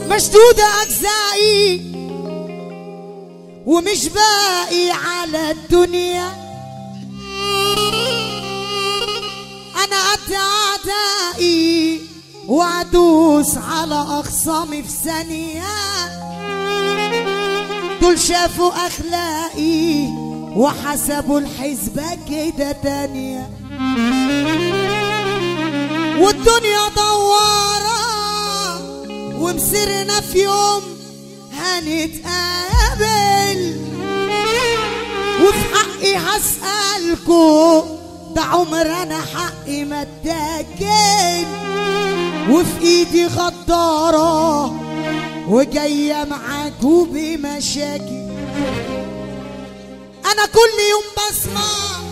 مشدودة أجزائي ومش باقي على الدنيا أنا قد أعدائي وأدوس على أخصامي في ثانية دول شافوا أخلاقي وحسبوا الحسبة كده تانية والدنيا دوارة ومسرنا في يوم هنتقابل وفي حقي هسألكوا ده عمر انا حقي ما اتاكل وفي ايدي غدارة وجاية معاكوا بمشاكل انا كل يوم بسمع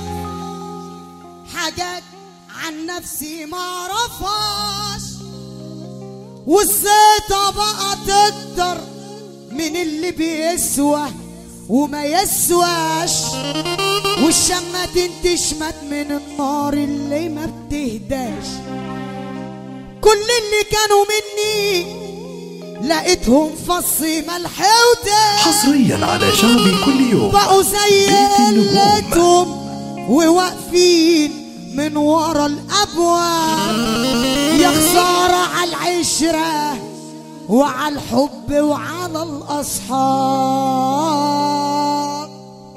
حاجات عن نفسي ما اعرفهاش والزيطة بقى تكتر من اللي بيسوى وما يسواش والشمة تنتشمت من النار اللي ما بتهداش كل اللي كانوا مني لقيتهم فص ملح وداش حصريا على شعبي كل يوم بقوا زي بيت النجوم. قلتهم وواقفين من ورا الابواب يا خساره على العشره وعلى الحب وعلى الاصحاب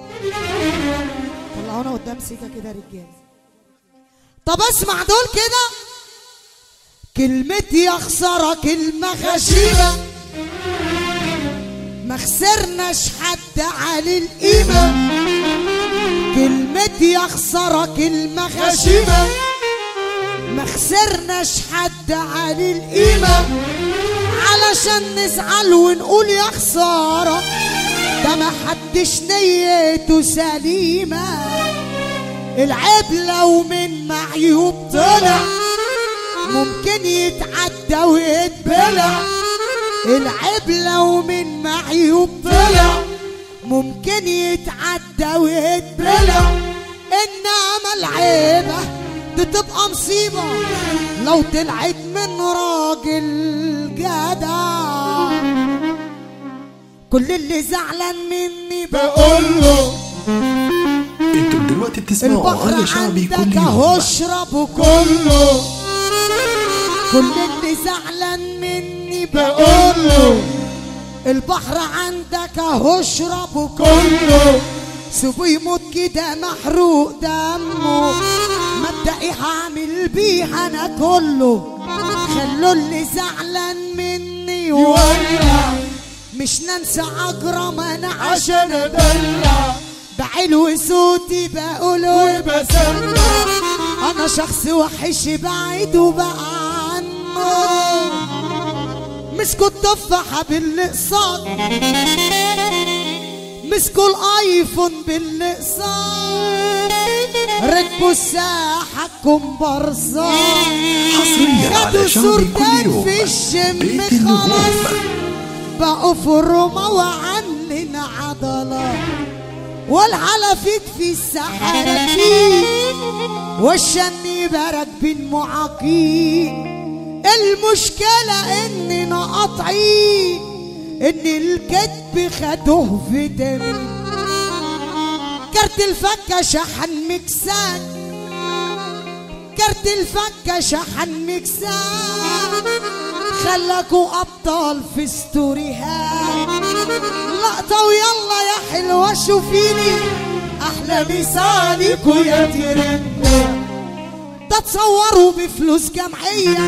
طلعونا قدام سيكا كده يا رجاله طب اسمع دول كده كلمتي يا خساره كلمه غشيمه ما خسرناش حد على القيمة كلمتي يا خسارة كلمة غشيمة ما خسرناش حد على القيمة علشان نزعل ونقول يا خسارة ده ما حدش نيته سليمة العيب لو من معيوب طلع ممكن يتعدى ويتبلع العيب لو من معيوب طلع ممكن يتعدى ويتبلع انما العيبة دي تبقى مصيبة لو طلعت من راجل جدع كل اللي زعلان مني بقول له انتم دلوقتي بتسمعوا البحر على شعبي كل عندك اهو يوم اشربه كله كل اللي زعلان مني بقول له البحر عندك اهو اشربه كله سيبه يموت كده محروق دمه مبدئي هعمل بيه انا كله خلوا اللي زعلان مني يولع مش ننسى اجرم انا عشان ادلع بعلو صوتي بقول وبسمع انا شخص وحش بعيد وبقى عنه مسكوا التفاحة بالاقساط مسكوا الايفون بالاقساط ركبوا الساحة كومبارسات حصريا على خدوا شعبي كل صورتين يوم في الشم بيت خلاص النجوم بقوا في الروما وعاملين عضلات والحلفيت في السحرتين والشنيبة راكبين معاقين المشكلة اننا قاطعين ان الكذب خدوه فيتامين كارت الفكة شحن مكسات كارت الفكة شحن مكسات خلاكوا ابطال في ستوريهات لقطة ويلا يا حلوة شوفيني احلى مثالك ويا ترند ده تصوروا بفلوس جمعية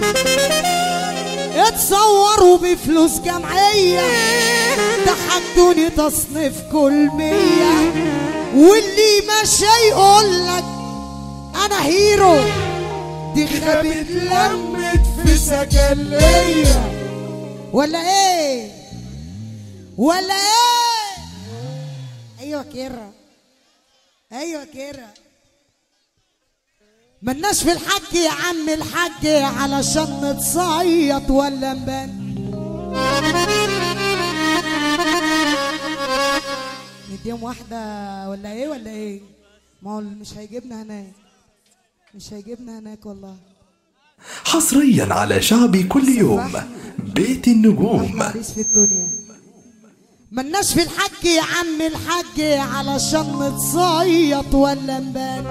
اتصوروا بفلوس جمعية ضحكتوني تصنيف كل مية واللي ماشي يقولك انا هيرو دي خبت لمت في سكلية ولا ايه ولا ايه ايوه كيرة ايوه كيرة ملناش في الحج يا عم الحج علشان نتصيط ولا نبان نديهم واحدة ولا ايه ولا ايه ما هو مش هيجيبنا هناك مش هيجيبنا هناك والله حصريا على شعبي كل يوم بيت النجوم عريس في الدنيا ملناش في الحج يا عم الحج علشان نتصيط ولا نبان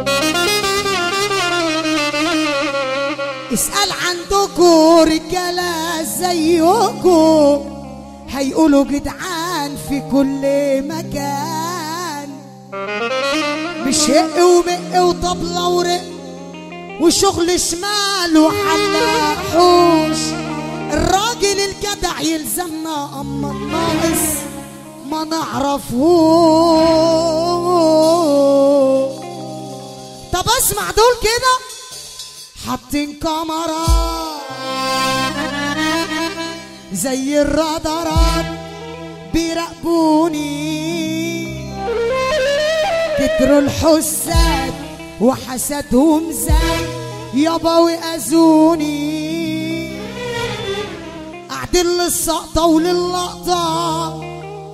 اسأل عندكوا رجالة زيكوا هيقولوا جدعان في كل مكان مش هق ومق وطبلة ورق وشغل شمال وحلاق حوش الراجل الجدع يلزمنا اما الناقص ما نعرفهوش طب اسمع دول كده حاطين كاميرا زي الرادارات بيراقبوني كتروا الحساد وحسدهم زاد يابا وأذوني قاعدين للسقطة وللقطة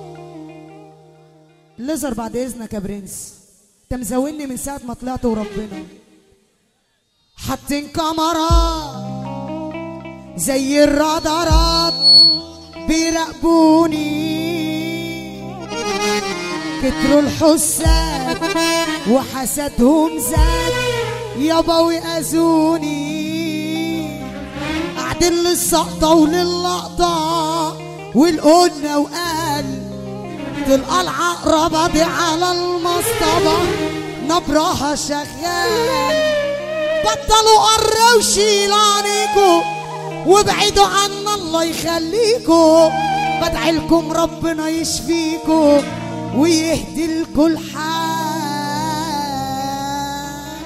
ليزر بعد إذنك يا برنس انت مزاولني من ساعة ما طلعت وربنا حاطين كاميرا زي الرادارات بيراقبوني كتروا الحساد وحسدهم زاد يابا وأذوني قاعدين للسقطة وللقطة والقلنا وقال تلقى العقربة دي على المصطبة نبرها شغال بطلوا قروا وشيل عليكم وابعدوا عنا الله يخليكم بدعي لكم ربنا يشفيكم ويهدي لكم الحال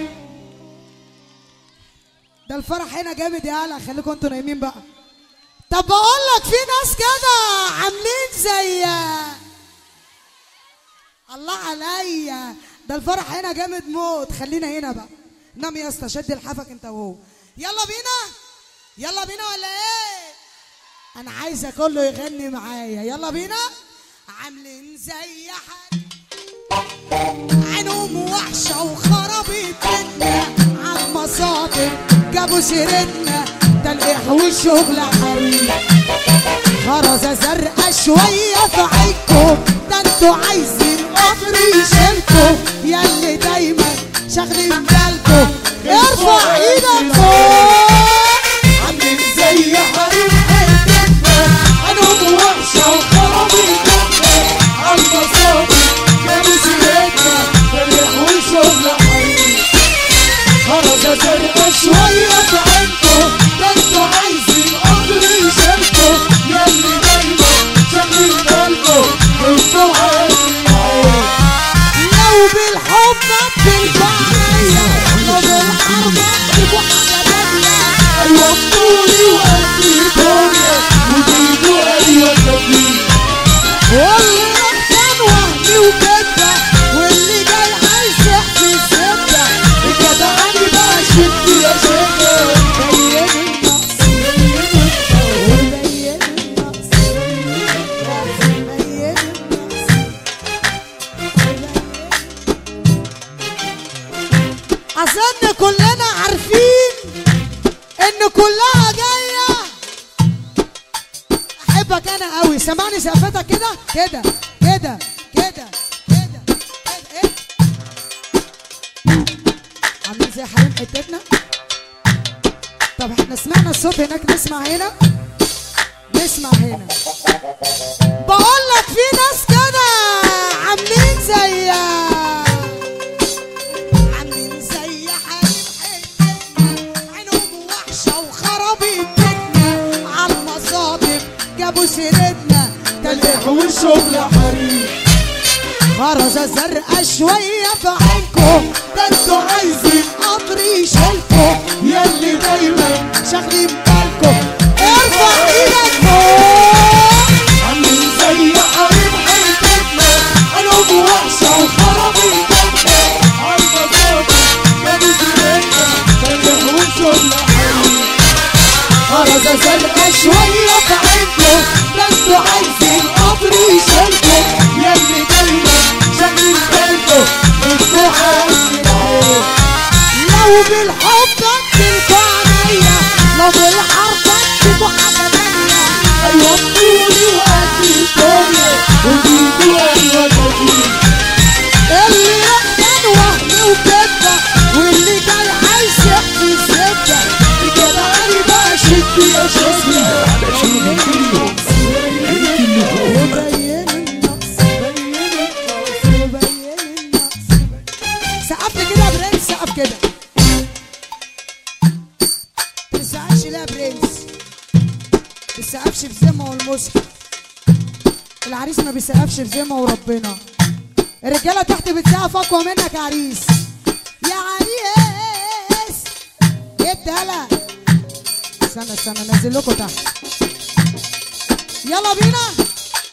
ده الفرح هنا جامد يا هلا خليكم انتوا نايمين بقى طب بقول لك في ناس كده عاملين زي الله عليا ده الفرح هنا جامد موت خلينا هنا بقى نام يا اسطى شد لحافك انت وهو يلا بينا يلا بينا ولا ايه انا عايزه كله يغني معايا يلا بينا عاملين زي حد عينهم وحشه وخربت بيتنا عالمصادر جابوا سيرتنا تلقيح وشغل حريم خرزة زرقاء شوية في عينكم ده انتوا عايزين قطر يشيلكم ياللي دايما شاغلين بالكم ارفع ايدك فوق عاملين زي حريم حتتنا عينهم وحشة وخرابين بيتنا عالمصادر جابوا سيرتنا تلقيح وشغل حريم خرزة زرقاء شوية في عينكم ده انتوا عايزين قطر يشيلكم ياللي دايما شاغلين بالكم انتوا عايزين لو بالحب بالبعية لو بالحرب تبقوا حاجة تانية أيوة بطولي وقلبي دنيا وبيدوا أيوة كفيل واللي راح كان وهمي وكدة واللي جاي عايز يحكي الزبدة الجدعاني بقى شد يا شدة بين النقص وبين النقص بين النقص أظن كلنا عارفين إن كلها جاية أحبك أنا قوي سمعني سقفتك كده كده كده كده كده كده إيه عاملين زي حريم حتتنا طب احنا سمعنا الصوت هناك نسمع هنا نسمع هنا بقول لك في ناس كده عاملين زي عاملين زي حريم حتتنا عينهم وحشة وخرابيط بيتنا عالمصادر جابوا سيرتنا تلقيح والشغل حريم خرزة زرقاء شوية في عينكم ده انتوا عايزين قطر يشيلكم ياللي دايما شاغلين بالكم ارفع ايدك فوق عاملين زي حريم حياتنا قلوب وحشة وخرابيط بيتنا عالمصادر جابوا سيرتنا تلقيح والشغل حريم خرزة زرقاء شوية في عينكم ده انتوا عايزين قطر يشيلكم ياللي دايما شاغلين بالكم انتوا عايزين ايه لو بالحب تنفع عليا طب والحركة تبقى حاجة تانية ايوه طولي وقد الدنيا ودي ايوه جديد اللي يحزن وهم وكدة واللي جاي عايز يحكي الزبدة جدعاني بقى شد يا شد على شاهي كل يوم بيت النجوم وبين النقص وبين النقص سقف لي كده يا برنس سقف كده تسقفش ليه يا برنس تسقفش في ذمه والمصحف العريس ما بيسقفش في ذمه وربنا الرجاله تحت بتسقف اقوى منك يا عريس يا عريس ايه الدلع استنى استنى نزل لكم تحت يلا بينا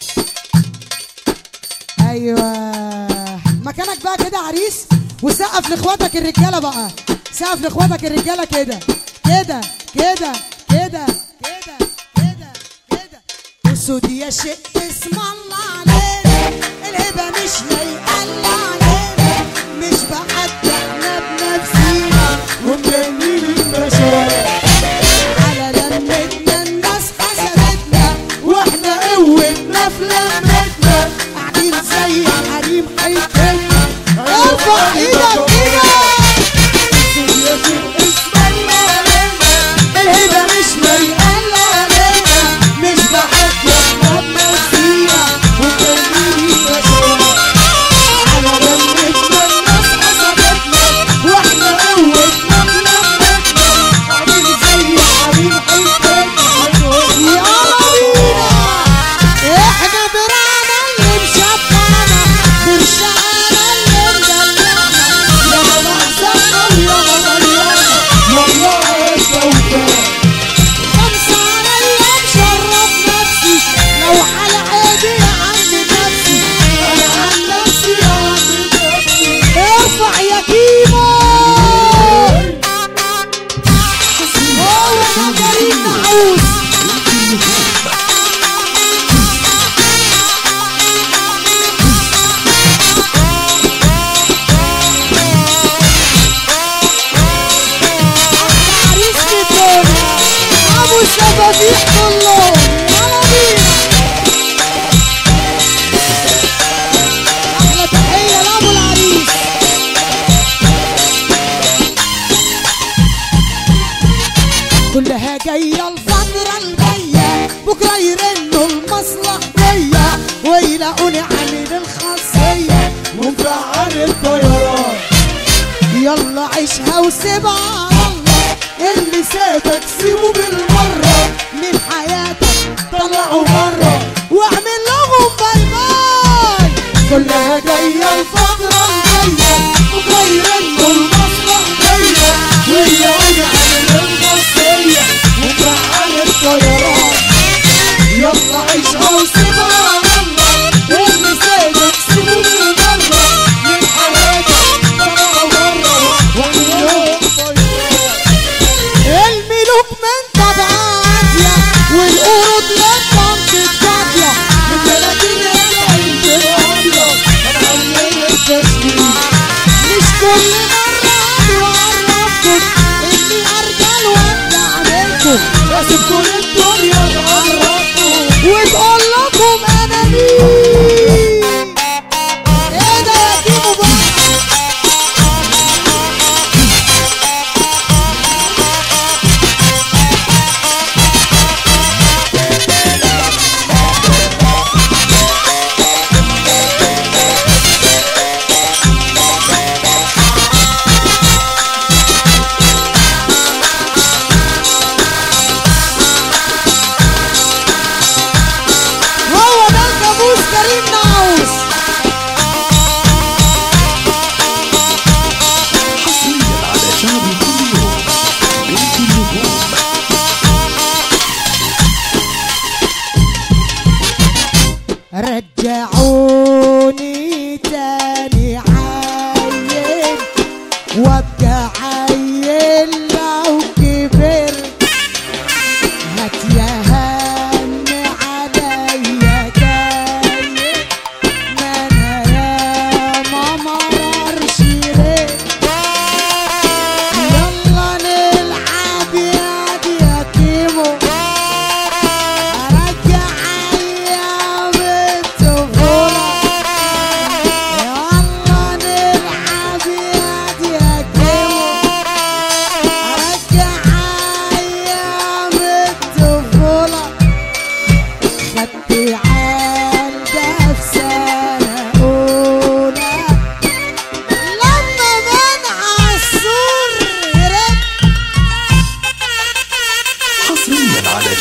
ايوه مكانك بقى كده عريس وسقف لاخواتك الرجاله بقى سقف لاخواتك الرجاله كده كده كده كده كده كده كده بصوا دي يا شيء اسم الله علينا الهبه مش لايقه إلا علينا مش بحد احنا بنفسينا ومجنين المشاعر على لمتنا الناس حسدتنا واحنا قوتنا في لمتنا قاعدين زي حريم حيتنا ارفع ايدك كده يا شيخ اسم الله علينا الهبه مش لايقه إلا علينا مش بحب احنا بنفسينا ومجنين المشاعر على لمتنا الناس حسدتنا واحنا قوتنا في لمتنا قاعدين زي حريم حيتنا يلا بينا احنا برانا اللي مشبعنا برشقانا اللي مدلعنا يا محسن يا مريم والله الزوجة خمسة عليا مشرف نفسي لو على عيدي يا عم نفسي انا عن نفسي يا عم نفسي ارفع يا كيمو هو يا كريم نعوس عريس بتوني ابو الشفافيح كلهم يلا بينا احلى تحيه لابو العريس كلها جايه الفتره الجايه بكره يرنوا المصلحيه ويلاقوني عامل الخاصيه ومفعل الطيران يلا عيشها وسيبها على الله اللي سابك سيبه بالمرة من حياتك طلعوا مرة واعمل لهم باي باي كلها جاية الفترة الجاية وغير انه المصلح جاية وهي وجع الخاصية ومفعل الطيران يلا عيشها وسيبها على الله اللي سابك سيبه بالمرة من حياتك طلعوا مرة وكلهم طيران الملوك من طبعا عافية والقرود لما بتتجافية من 30 يا عين الابيض انا عمال التسليم مش كل مرة بعرفكم اني ارجل وابدع منكم لازم كل الدنيا تعرفوا وتقول لكم انا مين ايه ده يا كيمو بقى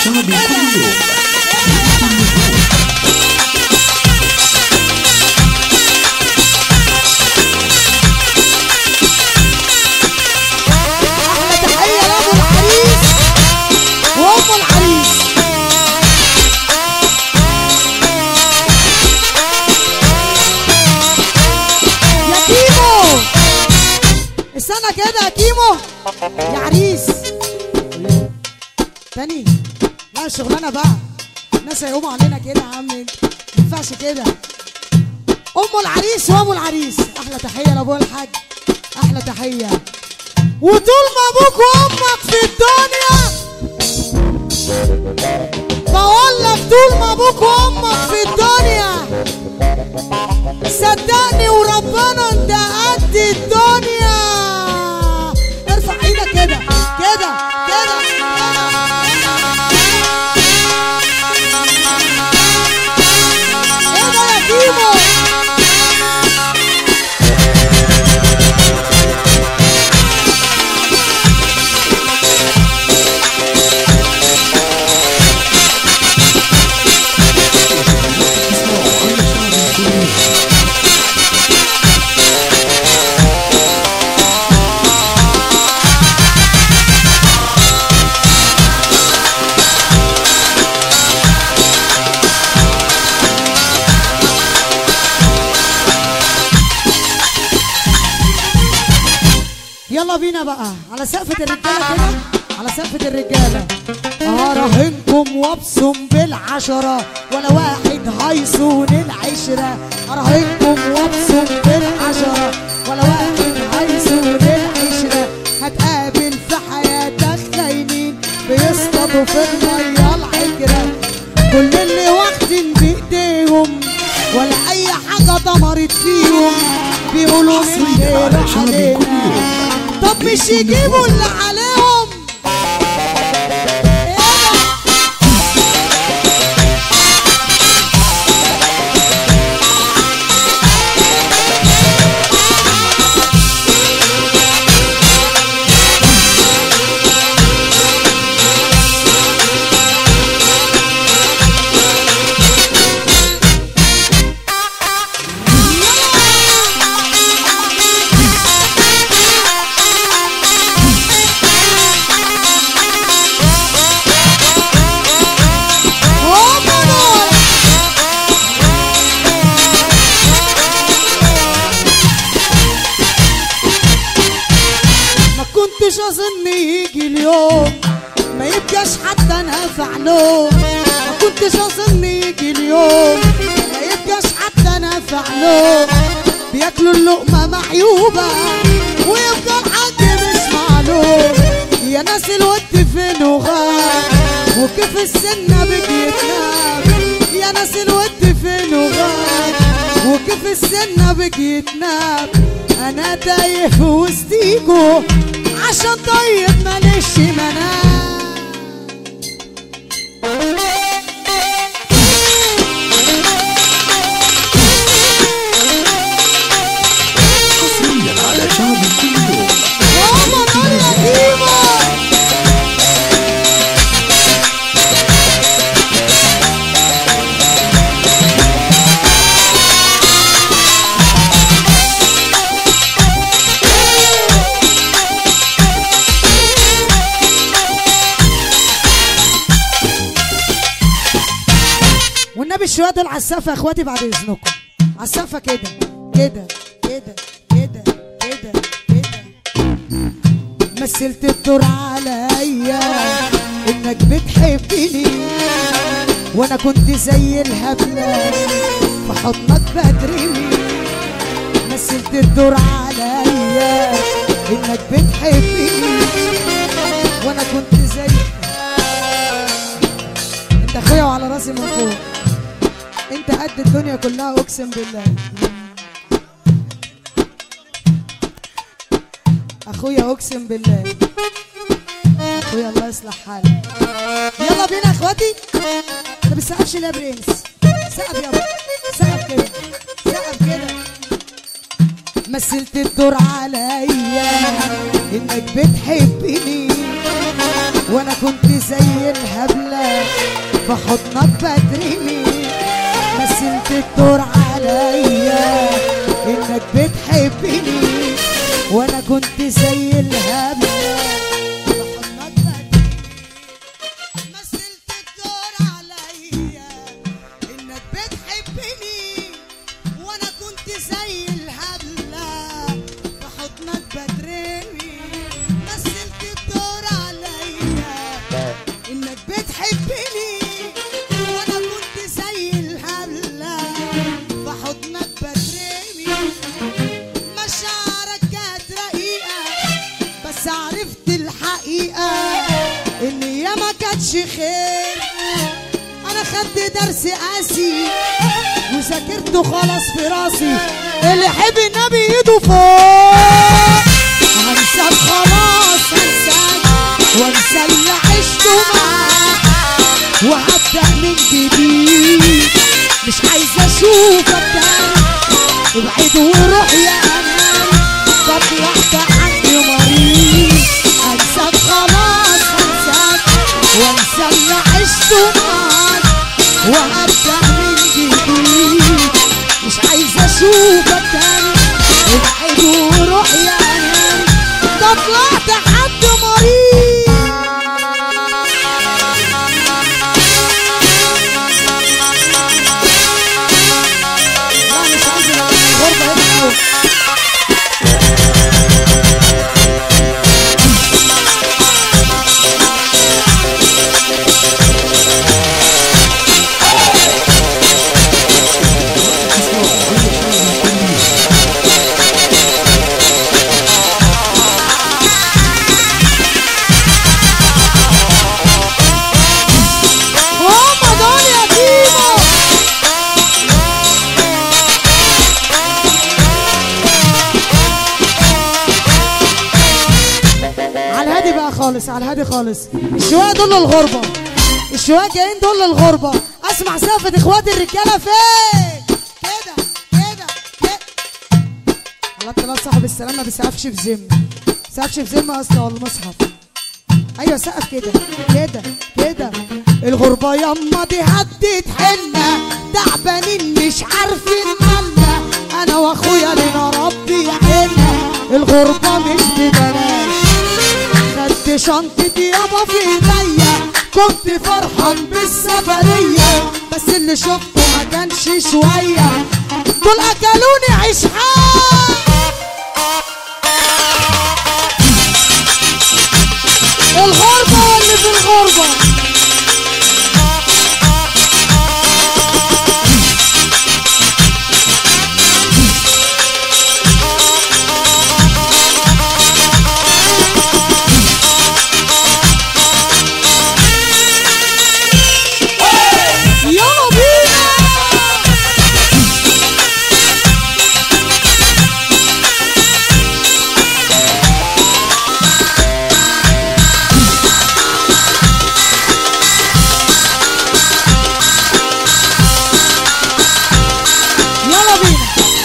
شعبي كل يوم احلى تحيه لابو العريس وام العريس يا كيمو استنى كده يا كيمو يا عريس تاني لا شغلانه بقى الناس هيقوموا علينا كده يا عم انت ما ينفعش كده ام العريس وام العريس احلى تحيه لابو الحاج احلى تحيه وطول ما ابوك وامك في الدنيا بقول لك طول ما ابوك وامك في الدنيا صدقني وربنا انت قد الدنيا ارفع ايدك كده كده كده ايه ده يا كيمو يلا بينا بقى على سقفة الرجالة كده على سقفة الرجالة أراهنكم وابصم بالعشرة ولا واحد هيصون العشرة أراهنكم وابصم بالعشرة ولا واحد هيصون العشرة هتقابل في حياتك خاينين بيصطادوا في المية العكرة كل اللي واخدين بإيديهم ولا أي حاجة دمرت فيهم بيقولوا من حصرياً غير على شعبي كل علينا يوم. طب مش يجيبوا اللي عليهم إيه ده؟ هما دول ما كنتش اظن يجي اليوم ما يبقاش حتى نافع نوم ما كنتش اظن يجي اليوم ما يبقاش حتى نافع نوم بياكلوا اللقمه معيوبه ويبقى الحاج مش معلوم يا ناس الود فين وغاب وكيف السنه بيتنام يا ناس الود فين وغاب وكيف السنه بيتنام انا تايه وسطيكوا عشان طيب ماليش منام حصريا على شعبي كل يوم ماما نار يا كيمو والنبي الشوية دول على السقف يا اخواتي بعد اذنكم على السقف كده كده كده كده كده كده مثلت الدور عليا انك بتحبني وانا كنت زي الهبلة في حضنك بترمي مثلت الدور عليا انك بتحبني وانا كنت زي انت اخويا وعلى راسي من فوق انت قد الدنيا كلها اقسم بالله اخويا اقسم بالله اخويا الله يصلح حالك يلا بينا يا اخواتي ما بتسقفش ليه يا برنس سقف يابا سقف كده سقف كده مثلت الدور عليا انك بتحبني وانا كنت زي الهبلة في حضنك بترمي مثلت الدور عليا انك بتحبني وانا كنت زي الهبلة في حضنك بترمي مثلت الدور عليا انك بتحبني وانا كنت زي الهبلة في حضنك بترمي مثلت الدور عليا انك بتحبني وانا كنت زي الهبلة في حضنك بترمي مشاعرك كانت رقيقة بس عرفت الحقيقة ان هي ما كانتش خير انا خدت درس قاسي وذاكرته خلاص في راسي اللي يحب النبي ايده فوق هنساك خلاص هنساك وانسى اللي عشته معاك وهبدأ من جديد مش عايز اشوفك تاني ابعد وروح يا امان طلعت عندي مريض انساك خلاص انساك وانسى اللي عشته معاك وهبدأ من جديد مش عايز اشوفك تاني ابعد وروح يا امان طلعت حد مريض لا مش عايز الغربة هنا أوي. هم دول يا كيمو على الهادي بقى خالص على الهادي خالص الشوية دول للغربة الشوية جايين دول للغربة اسمع سقفة اخواتي الرجالة فين كده كده كده الله تعالى صاحب السلام ما بيسقفش في ذم سقفش في ذم اصلا ولا مصحف ايوه سقف كده كده كده الغربة يما دي هدت حنا تعبانين مش عارفين مالنا انا واخويا لنا ربي يحنا الغربة مش ببلاش خدت شنطتي يابا في ايديا كنت فرحان بالسفرية بس اللي شفته ما كانش شوية دول اكلوني عيش حار الغربة واللي في الغربة يلا بينا يلا بينا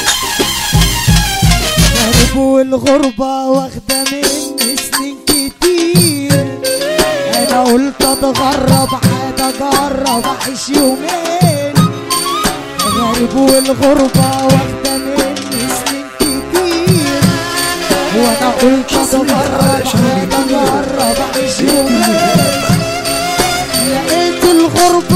غريب والغربة واخدة مني سنين كتير انا قلت اتغرب عاد اجرب اعيش يومين غريب والغربة واخدة مني سنين كتير وانا قلت اتغرب عاد اجرب اعيش يومين لقيت الغربة